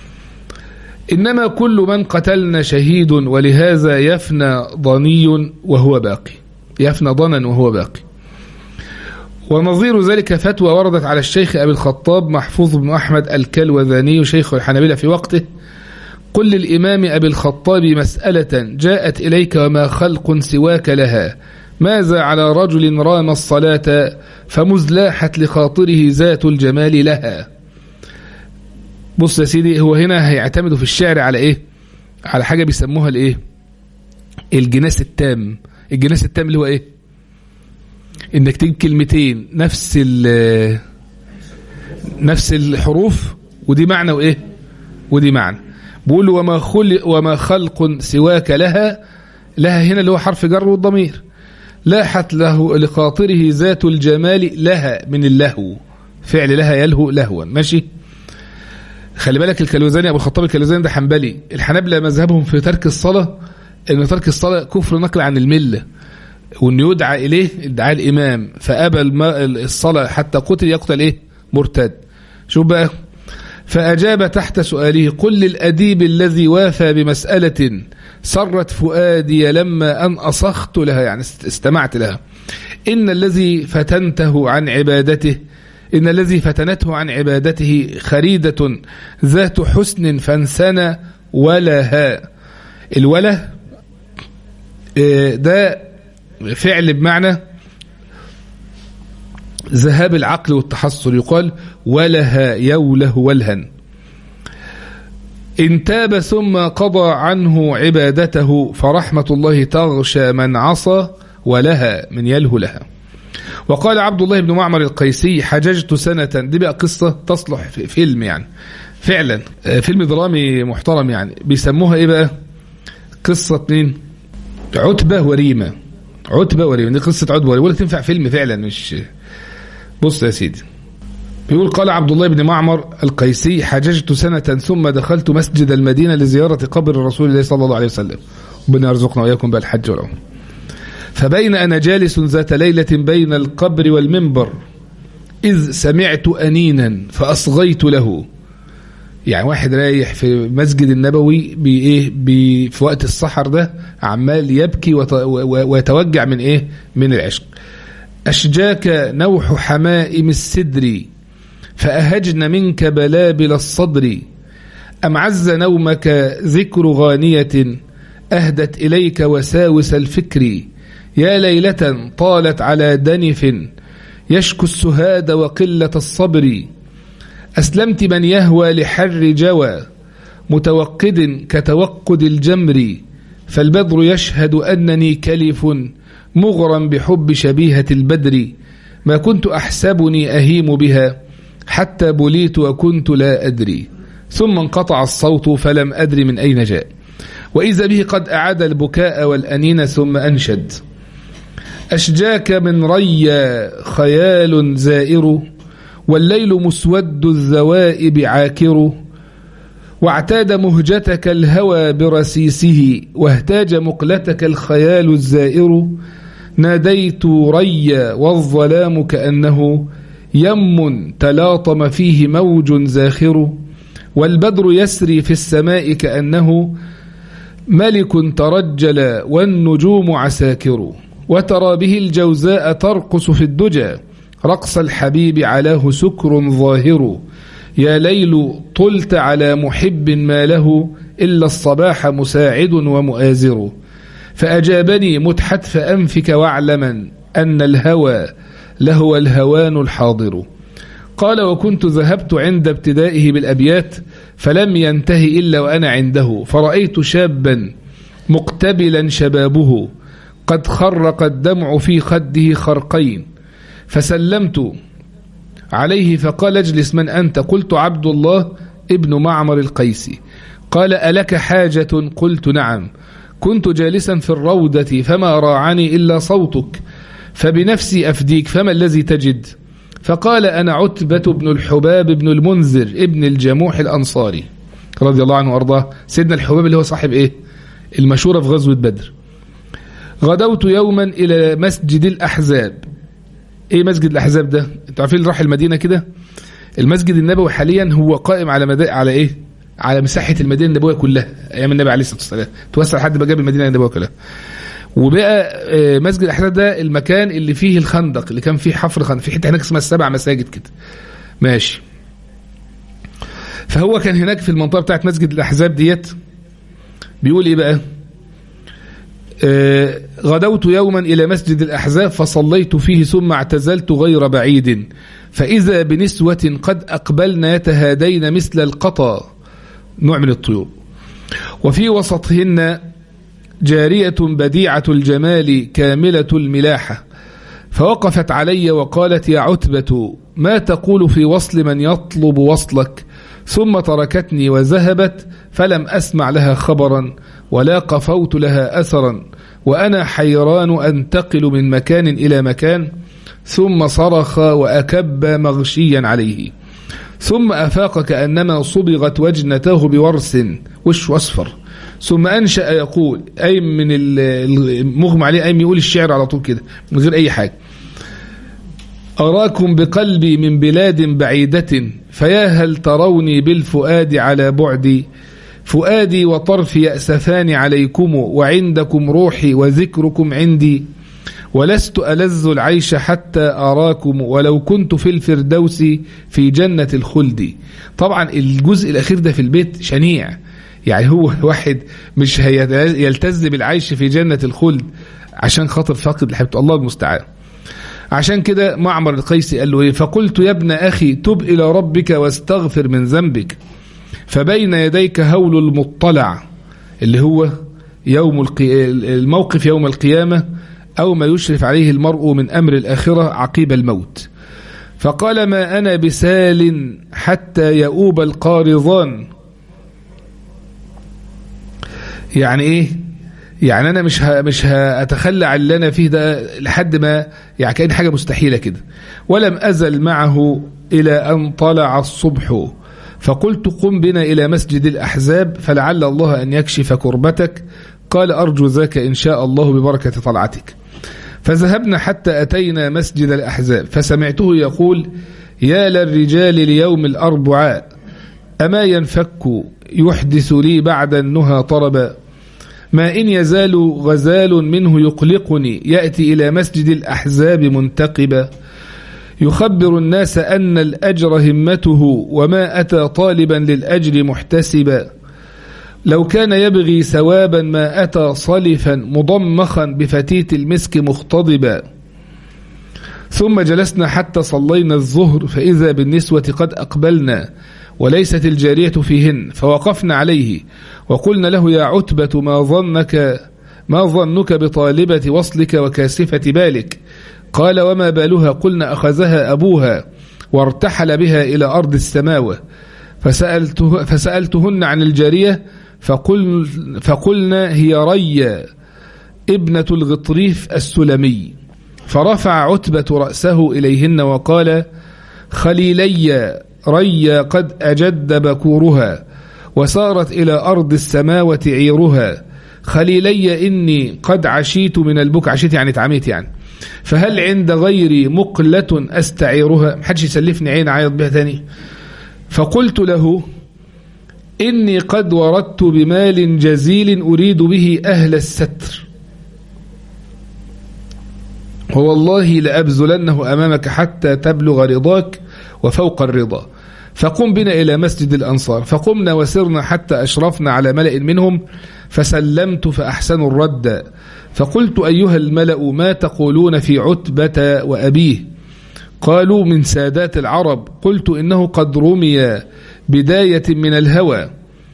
إنما كل من قتلنا شهيد ولهذا يفنى ضني وهو باقي يفنى ضنا وهو باقي ونظير ذلك فتوى وردت على الشيخ أبي الخطاب محفوظ بن أحمد الكلوذاني شيخ الحنابلة في وقته قل للإمام أبي الخطاب مسألة جاءت إليك وما خلق سواك لها ماذا على رجل رام الصلاة فمزلاحت لخاطره ذات الجمال لها بص يا سيدي هو هنا هيعتمد في الشعر على ايه على حاجة بيسموها الايه الجناس التام الجناس التام اللي هو ايه انك تجيب كلمتين نفس نفس الحروف ودي معنى وايه ودي معنى بيقول وما خلق وما خلق سواك لها لها هنا اللي هو حرف جر والضمير لاحت له لخاطره ذات الجمال لها من اللهو فعل لها يلهو لهوا ماشي خلي بالك الكلوزاني ابو الخطاب الكلوزاني ده حنبلي الحنابلة مذهبهم في ترك الصلاة ان ترك الصلاة كفر نقل عن الملة وان يدعى اليه ادعاء الامام فابى الصلاة حتى قتل يقتل ايه مرتد شوف بقى فأجاب تحت سؤاله قل للأديب الذي وافى بمسألة سرت فؤادي لما أن أصخت لها يعني استمعت لها إن الذي فتنته عن عبادته إن الذي فتنته عن عبادته خريدة ذات حسن فانسنى ولها الوله آه، ده فعل بمعنى ذهاب العقل والتحصل يقال ولها يوله ولها إن تاب ثم قضى عنه عبادته فرحمة الله تغشى من عصى ولها من يله لها وقال عبد الله بن معمر القيسي حججت سنة دي بقى قصة تصلح في فيلم يعني فعلا آه، فيلم درامي محترم يعني بيسموها ايه بقى قصة مين عتبة وريمة عتبة وريمة دي قصة عتبة وريمة ولا تنفع فيلم فعلا مش بص يا سيدي بيقول قال عبد الله بن معمر القيسي حججت سنة ثم دخلت مسجد المدينة لزيارة قبر رسول الله صلى الله عليه وسلم ربنا يرزقنا وإياكم بالحج والعمر فبين أنا جالس ذات ليلة بين القبر والمنبر إذ سمعت أنينا فأصغيت له يعني واحد رايح في مسجد النبوي بإيه بي في وقت السحر ده عمال يبكي ويتوجع من إيه من العشق أشجاك نوح حمائم السدر فأهجن منك بلابل الصدر أم عز نومك ذكر غانية أهدت إليك وساوس الفكر يا ليلة طالت على دنف يشكو السهاد وقلة الصبر أسلمت من يهوى لحر جوى متوقد كتوقد الجمر فالبدر يشهد أنني كلف مغرم بحب شبيهة البدر ما كنت أحسبني أهيم بها حتى بليت وكنت لا أدري ثم انقطع الصوت فلم أدري من أين جاء وإذا به قد أعاد البكاء والأنين ثم أنشد أشجاك من ري خيال زائر والليل مسود الذوائب عاكر واعتاد مهجتك الهوى برسيسه واهتاج مقلتك الخيال الزائر ناديت ري والظلام كأنه يم تلاطم فيه موج زاخر والبدر يسري في السماء كأنه ملك ترجل والنجوم عساكر وترى به الجوزاء ترقص في الدجى رقص الحبيب علاه سكر ظاهر يا ليل طلت على محب ما له إلا الصباح مساعد ومؤازر فأجابني متحتف أنفك واعلما أن الهوى لهو الهوان الحاضر قال وكنت ذهبت عند ابتدائه بالأبيات فلم ينتهي إلا وأنا عنده فرأيت شابا مقتبلا شبابه قد خرق الدمع في خده خرقين فسلمت عليه فقال اجلس من أنت قلت عبد الله ابن معمر القيسي قال ألك حاجة قلت نعم كنت جالسا في الروضة فما راعني إلا صوتك فبنفسي أفديك فما الذي تجد فقال أنا عتبة بن الحباب بن المنذر ابن الجموح الأنصاري رضي الله عنه وأرضاه سيدنا الحباب اللي هو صاحب إيه المشهورة في غزوة بدر غدوت يوما إلى مسجد الأحزاب إيه مسجد الأحزاب ده انتوا عارفين اللي راح المدينة كده المسجد النبوي حاليا هو قائم على مدى على إيه على مساحة المدينة النبوية كلها أيام النبي عليه الصلاة والسلام توسع لحد ما جاب المدينة النبوية كلها وبقى مسجد الأحزاب ده المكان اللي فيه الخندق اللي كان فيه حفر خندق في حتة هناك اسمها السبع مساجد كده ماشي فهو كان هناك في المنطقة بتاعت مسجد الأحزاب ديت بيقول إيه بقى آه غدوت يوما إلى مسجد الأحزاب فصليت فيه ثم اعتزلت غير بعيد فإذا بنسوة قد أقبلن يتهادين مثل القطا نوع من الطيور وفي وسطهن جارية بديعة الجمال كاملة الملاحة فوقفت علي وقالت يا عتبة ما تقول في وصل من يطلب وصلك ثم تركتني وذهبت فلم أسمع لها خبرا ولا قفوت لها أثرا وأنا حيران أنتقل من مكان إلى مكان ثم صرخ وأكب مغشيا عليه ثم أفاق كأنما صبغت وجنته بورس وش أصفر ثم أنشأ يقول أي من المغمى عليه أي يقول الشعر على طول كده من غير أي حاجة أراكم بقلبي من بلاد بعيدة فيا هل تروني بالفؤاد على بعدي فؤادي وطرفي يأسفان عليكم وعندكم روحي وذكركم عندي ولست ألذ العيش حتى أراكم ولو كنت في الفردوس في جنة الخلد طبعا الجزء الأخير ده في البيت شنيع يعني هو واحد مش يلتز بالعيش في جنة الخلد عشان خاطر فاقد لحبته الله المستعان عشان كده معمر القيسي قال له ايه فقلت يا ابن أخي تب إلى ربك واستغفر من ذنبك فبين يديك هول المطلع اللي هو يوم القي... الموقف يوم القيامة أو ما يشرف عليه المرء من أمر الآخرة عقيب الموت فقال ما أنا بسال حتى يؤوب القارضان يعني إيه يعني أنا مش ه... مش هأتخلى عن اللي أنا فيه ده لحد ما يعني كأن حاجة مستحيلة كده ولم أزل معه إلى أن طلع الصبح فقلت قم بنا إلى مسجد الأحزاب فلعل الله أن يكشف كربتك قال أرجو ذاك إن شاء الله ببركة طلعتك فذهبنا حتى أتينا مسجد الأحزاب فسمعته يقول يا للرجال ليوم الأربعاء أما ينفك يحدث لي بعد النهى طربا ما إن يزال غزال منه يقلقني يأتي إلى مسجد الأحزاب منتقبا يخبر الناس أن الأجر همته وما أتى طالبا للأجر محتسبا لو كان يبغي ثوابا ما أتى صلفا مضمخا بفتيت المسك مختضبا ثم جلسنا حتى صلينا الظهر فإذا بالنسوة قد أقبلنا وليست الجارية فيهن فوقفنا عليه وقلنا له يا عتبة ما ظنك ما ظنك بطالبة وصلك وكاسفة بالك قال وما بالها قلنا أخذها أبوها وارتحل بها إلى أرض السماوة فسألته فسألتهن عن الجارية فقل فقلنا هي ري ابنة الغطريف السلمي فرفع عتبة رأسه إليهن وقال خليلي ري قد أجد بكورها وصارت إلى أرض السماوة عيرها خليلي إني قد عشيت من البكع عشيت يعني تعميت يعني فهل عند غيري مقلة أستعيرها محدش يسلفني عين عيط بها تاني فقلت له إني قد وردت بمال جزيل أريد به أهل الستر ووالله لأبذلنه أمامك حتى تبلغ رضاك وفوق الرضا فقم بنا إلى مسجد الأنصار فقمنا وسرنا حتى أشرفنا على ملأ منهم فسلمت فأحسنوا الرد فقلت أيها الملأ ما تقولون في عتبة وأبيه قالوا من سادات العرب قلت إنه قد رمي بداية من الهوى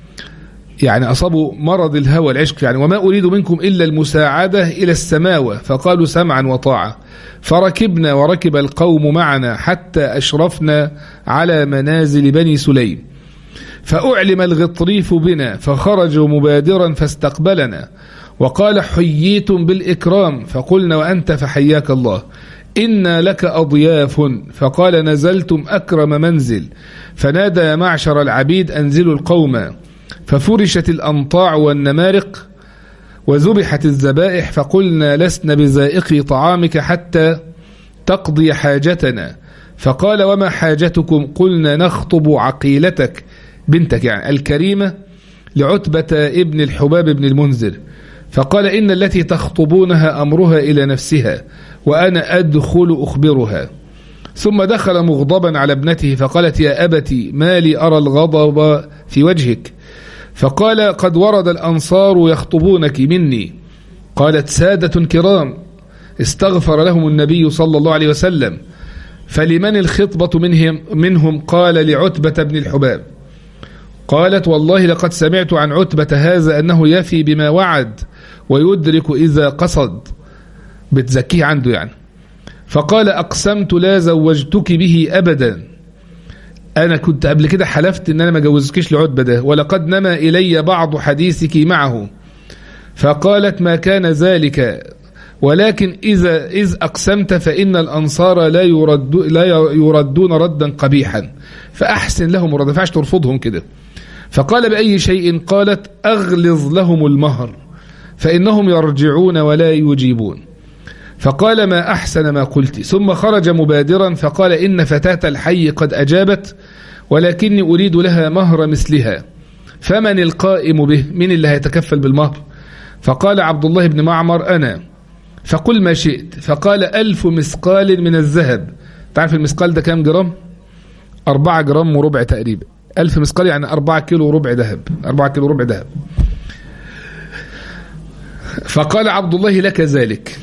يعني أصابوا مرض الهوى العشق يعني وما أريد منكم إلا المساعدة إلى السماوة فقالوا سمعا وطاعة فركبنا وركب القوم معنا حتى أشرفنا على منازل بني سليم فأعلم الغطريف بنا فخرجوا مبادرا فاستقبلنا وقال حييتم بالإكرام فقلنا وأنت فحياك الله إنا لك أضياف فقال نزلتم أكرم منزل فنادى يا معشر العبيد أنزلوا القوم ففرشت الأنطاع والنمارق وذبحت الذبائح فقلنا لسنا بزائقي طعامك حتى تقضي حاجتنا فقال وما حاجتكم قلنا نخطب عقيلتك بنتك يعني الكريمة لعتبة ابن الحباب بن المنذر فقال إن التي تخطبونها أمرها إلى نفسها وأنا أدخل أخبرها ثم دخل مغضبا على ابنته فقالت يا أبتي ما لي أرى الغضب في وجهك فقال قد ورد الأنصار يخطبونك مني قالت سادة كرام استغفر لهم النبي صلى الله عليه وسلم فلمن الخطبة منهم, منهم قال لعتبة بن الحباب قالت والله لقد سمعت عن عتبة هذا أنه يفي بما وعد ويدرك إذا قصد بتزكيه عنده يعني فقال أقسمت لا زوجتك به أبدا أنا كنت قبل كده حلفت أن أنا ما جوزكش لعتبة ده ولقد نما إلي بعض حديثك معه فقالت ما كان ذلك ولكن إذا إذ أقسمت فإن الأنصار لا يرد لا يردون ردا قبيحا فأحسن لهم الرد فعش ترفضهم كده فقال بأي شيء قالت أغلظ لهم المهر فإنهم يرجعون ولا يجيبون فقال ما أحسن ما قلت ثم خرج مبادرا فقال إن فتاة الحي قد أجابت ولكني أريد لها مهر مثلها فمن القائم به من اللي هيتكفل بالمهر فقال عبد الله بن معمر أنا فقل ما شئت فقال ألف مثقال من الذهب تعرف المثقال ده كام جرام أربعة جرام وربع تقريبا ألف مثقال يعني أربعة كيلو وربع ذهب أربعة كيلو وربع ذهب فقال عبد الله لك ذلك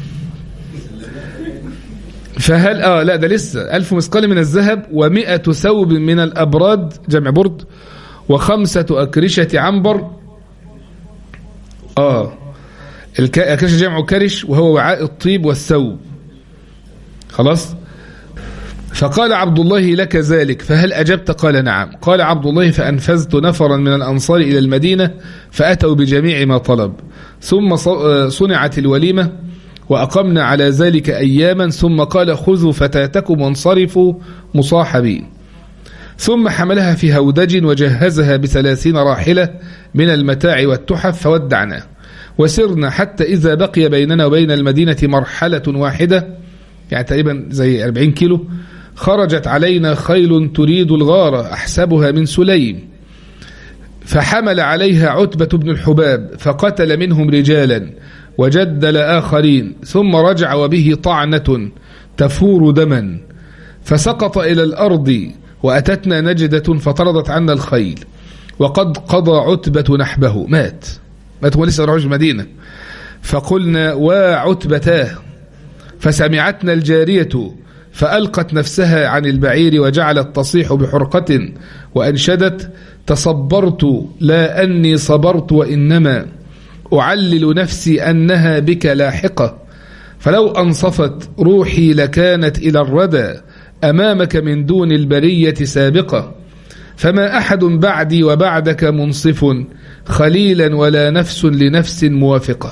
فهل اه لا ده لسه ألف مثقال من الذهب ومئة ثوب من الأبراد جمع برد وخمسة أكرشة عنبر اه الكرش جمع كرش وهو وعاء الطيب والثوب خلاص فقال عبد الله لك ذلك فهل أجبت قال نعم قال عبد الله فأنفذت نفرا من الأنصار إلى المدينة فأتوا بجميع ما طلب ثم صنعت الوليمة وأقمنا على ذلك أياما ثم قال خذوا فتاتكم وانصرفوا مصاحبين ثم حملها في هودج وجهزها بثلاثين راحلة من المتاع والتحف فودعنا وسرنا حتى إذا بقي بيننا وبين المدينة مرحلة واحدة يعني تقريبا زي 40 كيلو خرجت علينا خيل تريد الغارة أحسبها من سليم فحمل عليها عتبة بن الحباب فقتل منهم رجالا وجدل آخرين ثم رجع وبه طعنة تفور دما فسقط إلى الأرض وأتتنا نجدة فطردت عنا الخيل وقد قضى عتبة نحبه مات مات هو لسه راح المدينة فقلنا وعتبتاه فسمعتنا الجارية فألقت نفسها عن البعير وجعلت تصيح بحرقة وأنشدت تصبرت لا أني صبرت وإنما أعلل نفسي أنها بك لاحقة فلو أنصفت روحي لكانت إلى الردى أمامك من دون البرية سابقة فما أحد بعدي وبعدك منصف خليلا ولا نفس لنفس موافقة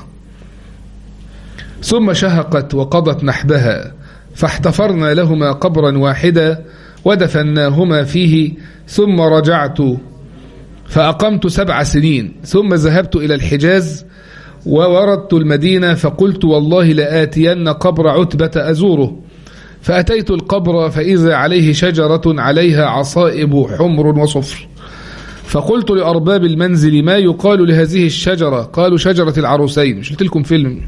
ثم شهقت وقضت نحبها فاحتفرنا لهما قبرا واحدا ودفناهما فيه ثم رجعت فأقمت سبع سنين ثم ذهبت إلى الحجاز ووردت المدينة فقلت والله لآتين قبر عتبة أزوره فأتيت القبر فإذا عليه شجرة عليها عصائب حمر وصفر فقلت لأرباب المنزل ما يقال لهذه الشجرة قالوا شجرة العروسين مش قلت لكم فيلم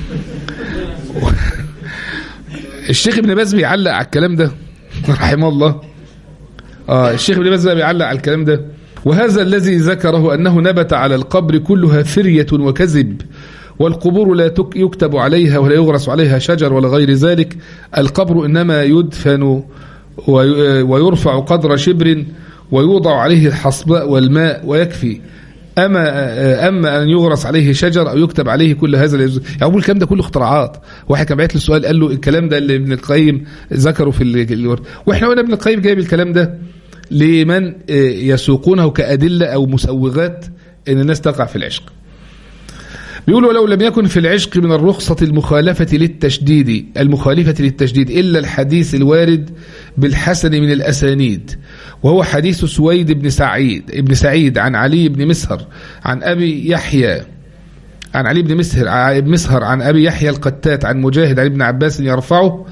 الشيخ ابن باز بيعلق على الكلام ده رحمه الله آه الشيخ ابن باز بيعلق على الكلام ده وهذا الذي ذكره أنه نبت على القبر كلها فرية وكذب والقبور لا يكتب عليها ولا يغرس عليها شجر ولا غير ذلك القبر إنما يدفن ويرفع قدر شبر ويوضع عليه الحصباء والماء ويكفي أما أما أن يغرس عليه شجر أو يكتب عليه كل هذا يعني أقول الكلام ده كله اختراعات واحد كان بعت لي السؤال قال له الكلام ده اللي ابن القيم ذكره في الورد واحنا قلنا ابن القيم جايب الكلام ده لمن يسوقونه كأدلة أو مسوغات أن الناس تقع في العشق بيقول ولو لم يكن في العشق من الرخصة المخالفة للتشديد المخالفة للتشديد إلا الحديث الوارد بالحسن من الأسانيد وهو حديث سويد بن سعيد ابن سعيد عن علي بن مسهر عن أبي يحيى عن علي بن مسهر بن مسهر عن أبي يحيى القتات عن مجاهد عن ابن عباس يرفعه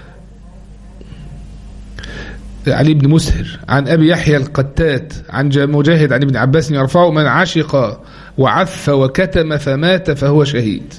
علي بن مسهر عن أبي يحيى القتات عن مجاهد عن ابن عباس يرفعه من عشق وعف وكتم فمات فهو شهيد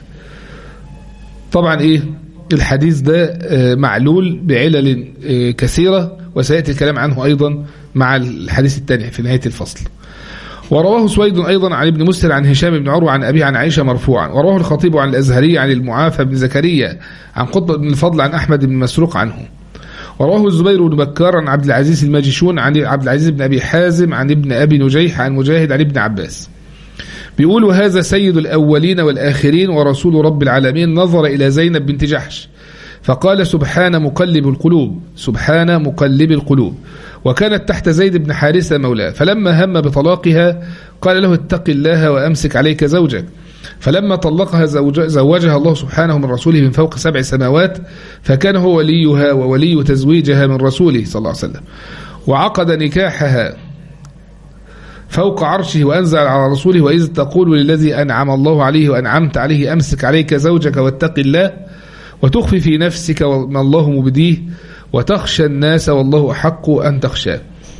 طبعا إيه الحديث ده معلول بعلل كثيرة وسيأتي الكلام عنه أيضا مع الحديث الثاني في نهاية الفصل ورواه سويد أيضا عن ابن مسهر عن هشام بن عروة عن أبيه عن عائشة مرفوعا ورواه الخطيب عن الأزهري عن المعافى بن زكريا عن قطب بن الفضل عن أحمد بن مسروق عنه ورواه الزبير بن بكار عن عبد العزيز الماجشون عن عبد العزيز بن أبي حازم عن ابن أبي نجيح عن مجاهد عن ابن عباس بيقول وهذا سيد الأولين والآخرين ورسول رب العالمين نظر إلى زينب بنت جحش فقال سبحان مقلب القلوب سبحان مقلب القلوب وكانت تحت زيد بن حارثة مولاه فلما هم بطلاقها قال له اتق الله وأمسك عليك زوجك فلما طلقها زوج زوجها الله سبحانه من رسوله من فوق سبع سماوات فكان هو وليها وولي تزويجها من رسوله صلى الله عليه وسلم وعقد نكاحها فوق عرشه وأنزل على رسوله وإذ تقول للذي أنعم الله عليه وأنعمت عليه أمسك عليك زوجك واتق الله وتخفي في نفسك ما الله مبديه وتخشى الناس والله أحق أن تخشاه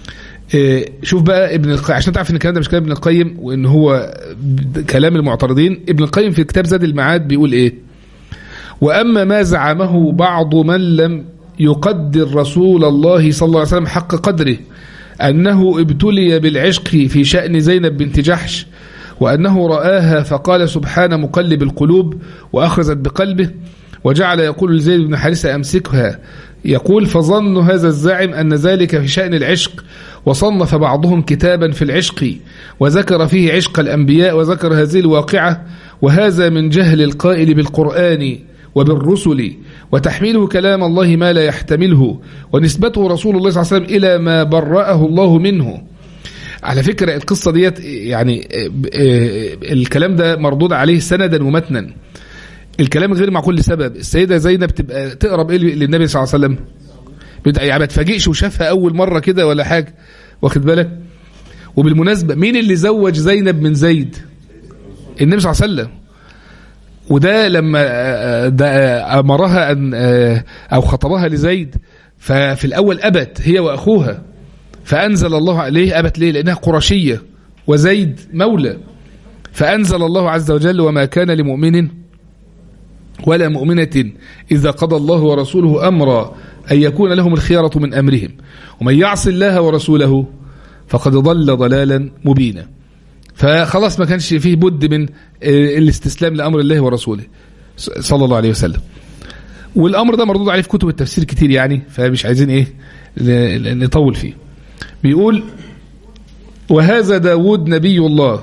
شوف بقى ابن القيم عشان تعرف ان الكلام ده مش كلام ابن القيم وان هو كلام المعترضين ابن القيم في كتاب زاد المعاد بيقول ايه واما ما زعمه بعض من لم يقدر رسول الله صلى الله عليه وسلم حق قدره انه ابتلي بالعشق في شأن زينب بنت جحش وانه رآها فقال سبحان مقلب القلوب واخذت بقلبه وجعل يقول لزيد بن حارثة أمسكها يقول فظن هذا الزاعم أن ذلك في شأن العشق وصنف بعضهم كتابا في العشق وذكر فيه عشق الأنبياء وذكر هذه الواقعة وهذا من جهل القائل بالقرآن وبالرسل وتحميله كلام الله ما لا يحتمله ونسبته رسول الله صلى الله عليه وسلم إلى ما برأه الله منه على فكرة القصة ديت يعني الكلام ده مردود عليه سندا ومتنا الكلام غير معقول لسبب السيدة زينب تبقى تقرب ايه للنبي صلى الله عليه وسلم يعني ما تفاجئش وشافها اول مرة كده ولا حاجة واخد بالك وبالمناسبة مين اللي زوج زينب من زيد النبي صلى الله عليه وسلم وده لما ده امرها ان او خطبها لزيد ففي الاول ابت هي واخوها فانزل الله عليه ابت ليه لانها قرشيه وزيد مولى فانزل الله عز وجل وما كان لمؤمن ولا مؤمنة إذا قضى الله ورسوله أمرا أن يكون لهم الخيارة من أمرهم ومن يعص الله ورسوله فقد ضل ضلالا مبينا فخلاص ما كانش فيه بد من الاستسلام لأمر الله ورسوله صلى الله عليه وسلم والأمر ده مردود عليه في كتب التفسير كتير يعني فمش عايزين إيه نطول فيه بيقول وهذا داود نبي الله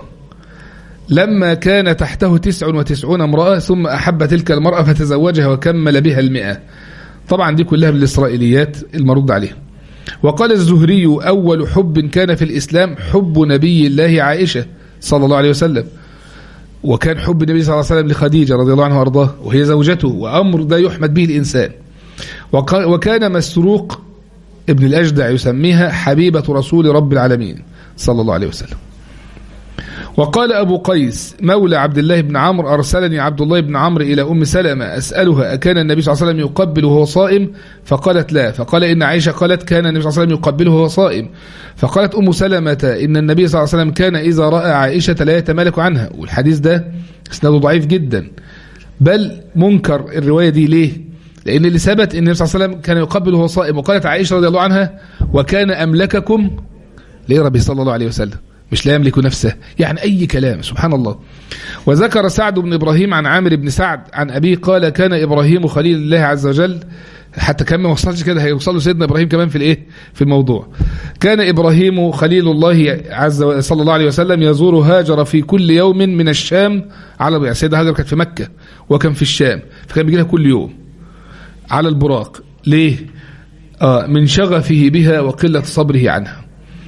لما كان تحته تسع وتسعون امرأة ثم أحب تلك المرأة فتزوجها وكمل بها المئة طبعا دي كلها من الإسرائيليات المرد عليها وقال الزهري أول حب كان في الإسلام حب نبي الله عائشة صلى الله عليه وسلم وكان حب النبي صلى الله عليه وسلم لخديجة رضي الله عنها وأرضاه وهي زوجته وأمر ده يحمد به الإنسان وكان مسروق ابن الأجدع يسميها حبيبة رسول رب العالمين صلى الله عليه وسلم وقال أبو قيس مولى عبد الله بن عمرو أرسلني عبد الله بن عمرو إلى أم سلمة أسألها أكان النبي صلى الله عليه وسلم يقبل وهو صائم فقالت لا فقال إن عائشة قالت كان النبي صلى الله عليه وسلم يقبله وهو صائم فقالت أم سلمة إن النبي صلى الله عليه وسلم كان إذا رأى عائشة لا يتمالك عنها والحديث ده اسناده ضعيف جدا بل منكر الرواية دي ليه لأن اللي ثبت إن النبي صلى الله عليه وسلم كان يقبل وهو صائم وقالت عائشة رضي الله عنها وكان أملككم لربي صلى الله عليه وسلم مش لا يملك نفسه يعني أي كلام سبحان الله وذكر سعد بن إبراهيم عن عامر بن سعد عن أبيه قال كان إبراهيم خليل الله عز وجل حتى كان ما وصلش كده هيوصل له سيدنا إبراهيم كمان في الإيه في الموضوع كان إبراهيم خليل الله عز وجل صلى الله عليه وسلم يزور هاجر في كل يوم من الشام على يعني سيدة هاجر كانت في مكة وكان في الشام فكان بيجي لها كل يوم على البراق ليه آه من شغفه بها وقلة صبره عنها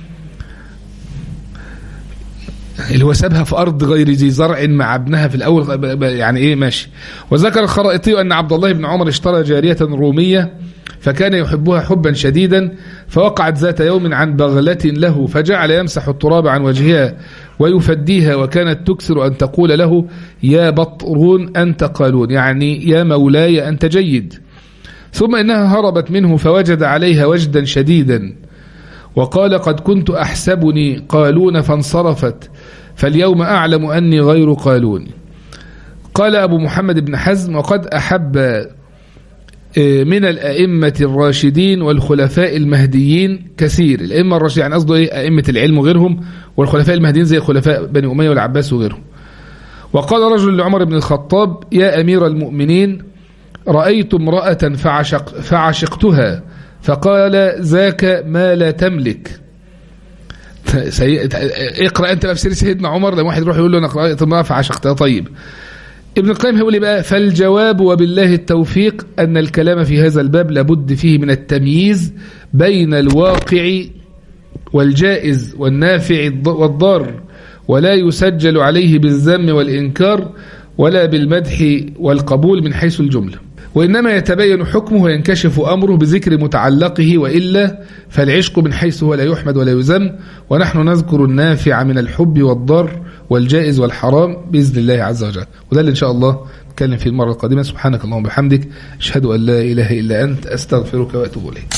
اللي هو سابها في أرض غير ذي زرع مع ابنها في الأول يعني إيه ماشي وذكر الخرائطي أن عبد الله بن عمر اشترى جارية رومية فكان يحبها حبا شديدا فوقعت ذات يوم عن بغلة له فجعل يمسح التراب عن وجهها ويفديها وكانت تكثر أن تقول له يا بطرون أنت قالون يعني يا مولاي أنت جيد ثم إنها هربت منه فوجد عليها وجدا شديدا وقال قد كنت أحسبني قالون فانصرفت فاليوم أعلم أني غير قالون قال أبو محمد بن حزم وقد أحب من الأئمة الراشدين والخلفاء المهديين كثير الأئمة الراشدين يعني قصده إيه أئمة العلم وغيرهم والخلفاء المهديين زي خلفاء بني أمية والعباس وغيرهم وقال رجل لعمر بن الخطاب يا أمير المؤمنين رأيت امرأة فعشق فعشقتها فقال ذاك ما لا تملك سي... اقرأ أنت بقى في سيرة سيدنا عمر لما واحد يروح يقول له أنا قرأت امرأة فعشقتها طيب ابن القيم هيقول بقى فالجواب وبالله التوفيق أن الكلام في هذا الباب لابد فيه من التمييز بين الواقع والجائز والنافع والضار ولا يسجل عليه بالذم والإنكار ولا بالمدح والقبول من حيث الجملة وإنما يتبين حكمه وينكشف أمره بذكر متعلقه وإلا فالعشق من حيث هو لا يحمد ولا يذم ونحن نذكر النافع من الحب والضر والجائز والحرام بإذن الله عز وجل وده اللي إن شاء الله نتكلم فيه المرة القادمة سبحانك اللهم وبحمدك أشهد أن لا إله إلا أنت أستغفرك وأتوب إليك